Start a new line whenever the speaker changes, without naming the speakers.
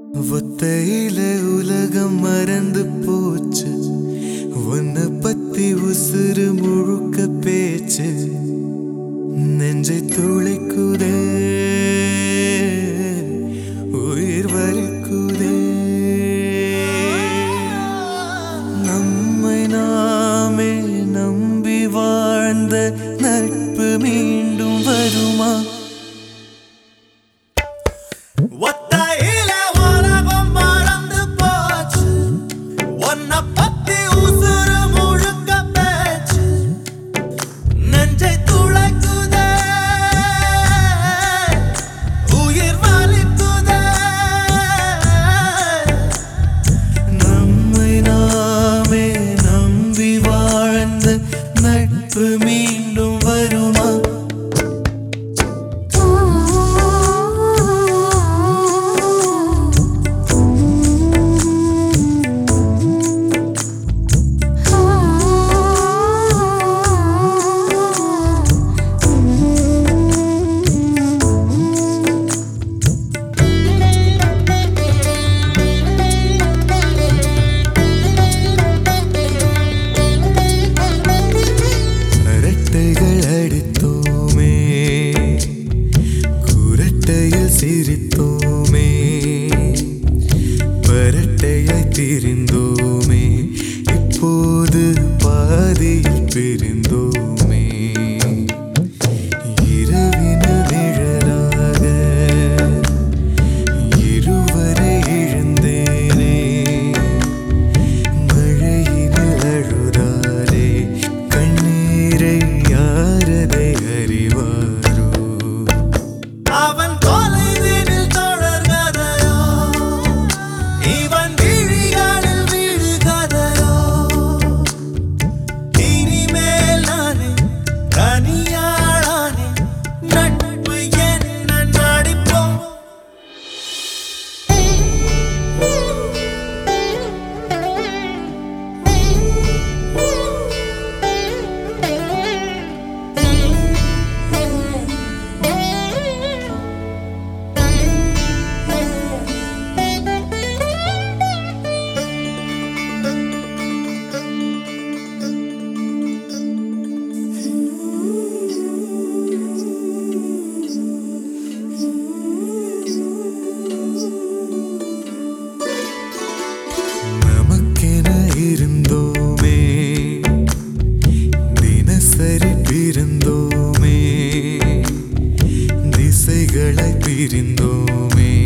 ஒத்தையில உலகம் மறந்து போச்சு உன்னை பத்தி உசுறு முழுக்க பேச்சு நெஞ்சை துளைக்குதே உயிர் வலிக்குதே நம்மை நாமே நம்பி வாழ்ந்த நட்பு மீண்டும் வருமா ஒத்தையில உலகம் மறந்து போச்சு உன்னை பத்தி உசுறு முழுக்க பேச்சு நெஞ்சை துளைக்குதே உயிர் வலிக்குதே நம்மை நாமே நம்பி வாழ்ந்த நட்பு மீண்டும் வருமா அரட்டைகள் அடித்தோமே குரட்டையில் சிரித்தோமே பரட்டையாய் திரிந்தோமே இப்போது பாதியில் பிரிந்தோமே இரவின நிழலாக இருவரை இழந்தேனே மழையினில் அழுதாலே கண்ணீரை யாரதை அறிவாரோ அவன் தொலைவினில் தொடர்கதையோ இவன் விழிகளில் விழுகதையோ இனிமேல் நானே தனியாளானே நட்பு என்ன நடிப்போம் நமக்கென இருந்தோமே தினசரி பிரிந்தோமே திசைகளை பிரிந்தோமே